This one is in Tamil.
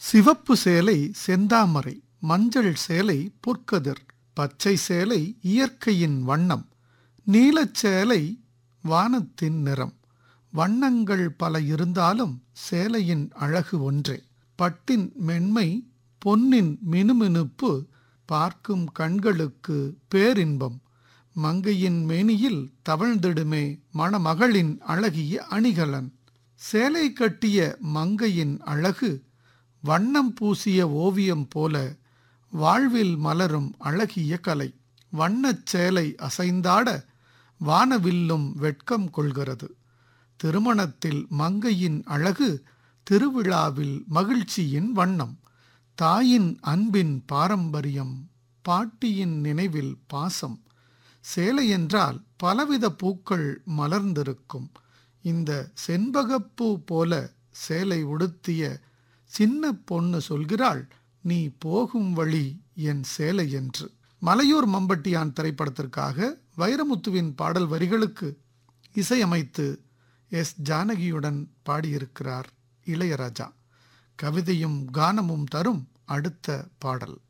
சிவப்பு சேலை செந்தாமரை மஞ்சள் சேலை பொற்கதிர் பச்சை சேலை இயற்கையின் வண்ணம் நீலச் சேலை வானத்தின் நிறம் வண்ணங்கள் பல இருந்தாலும் சேலையின் அழகு ஒன்றே பட்டின் மென்மை பொன்னின் மினுமினுப்பு பார்க்கும் கண்களுக்கு பேரின்பம் மங்கையின் மேனியில் தவழ்ந்திடுமே மணமகளின் அழகிய அணிகலன் சேலை கட்டிய மங்கையின் அழகு வண்ணம் பூசிய ஓவியம் போல வாழ்வில் மலரும் அழகிய கலை வண்ணச் சேலை அசைந்தாட வானவில்லும் வெட்கம் கொள்கிறது திருமணத்தில் மங்கையின் அழகு திருவிழாவில் மகிழ்ச்சியின் வண்ணம் தாயின் அன்பின் பாரம்பரியம் பாட்டியின் நினைவில் பாசம் சேலை என்றால் பலவித பூக்கள் மலர்ந்திருக்கும் இந்த செண்பகப்பூ போல சேலை உடுத்திய சின்ன பொண்ணு சொல்கிறாள் நீ போகும் வழி என் சேலை என்று மலையூர் மம்பட்டியான் திரைப்படத்திற்காக வைரமுத்துவின் பாடல் வரிகளுக்கு இசையமைத்து எஸ் ஜானகியுடன் பாடியிருக்கிறார் இளையராஜா கவிதையும் கானமும் தரும் அடுத்த பாடல்